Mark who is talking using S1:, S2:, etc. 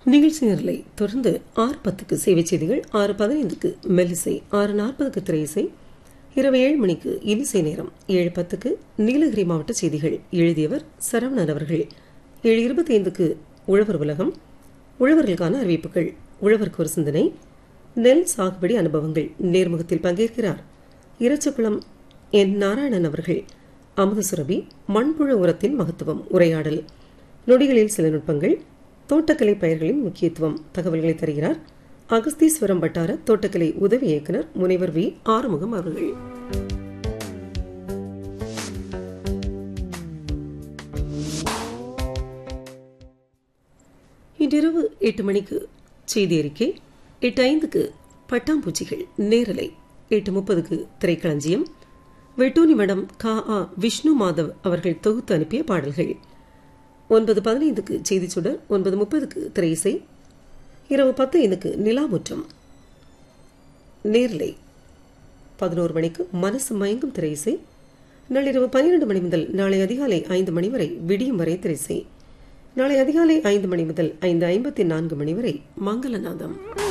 S1: நிகழ்ச்சி நிரலை தொடர்ந்து ஆறு பத்துக்கு சேவை செய்திகள் ஆறு பதினைந்துக்கு மெல்லிசை ஆறு நாற்பதுக்கு திரையிசை இரவு ஏழு மணிக்கு இனிசை நேரம் ஏழு பத்துக்கு நீலகிரி மாவட்ட செய்திகள் எழுதியவர் சரவணன் அவர்கள் ஏழு இருபத்தி ஐந்துக்கு உழவர் உலகம் உழவர்களுக்கான அறிவிப்புகள் உழவருக்கு ஒரு சிந்தனை நெல் சாகுபடி அனுபவங்கள் நேர்முகத்தில் பங்கேற்கிறார் இரச்சகுளம் என் நாராயணன் அவர்கள் அமுதசுரபி மண்புழு உரத்தின் மகத்துவம் உரையாடல் நொடிகளில் சில நுட்பங்கள் தோட்டக்கலை பயிர்களின் முக்கியத்துவம் தகவல்களை தருகிறார் அகஸ்தீஸ்வரம் வட்டார தோட்டக்கலை உதவி இயக்குனர் முனைவர் வி ஆறுமுகம் அவர்கள் இன்றிரவு எட்டு மணிக்கு செய்தி அறிக்கை எட்டு ஐந்துக்கு பட்டாம்பூச்சிகள் நேரலை எட்டு முப்பதுக்கு திரைக்களஞ்சியம் வெட்டூனி மடம் கா ஆ விஷ்ணு மாதவ் அவர்கள் தொகுத்து அனுப்பிய பாடல்கள் ஒன்பது பதினைந்துக்கு செய்திச் சுடர் ஒன்பது முப்பதுக்கு திரையிசை இரவு பத்து ஐந்துக்கு நிலாமுற்றம் நேர்லை பதினோரு மணிக்கு மனசு மயங்கும் திரையிசை நள்ளிரவு பன்னிரண்டு மணி முதல் நாளை அதிகாலை ஐந்து மணி வரை விடியும் வரை திரைசை நாளை அதிகாலை ஐந்து மணி முதல் ஐந்து ஐம்பத்தி நான்கு மணி வரை மங்களநாதம்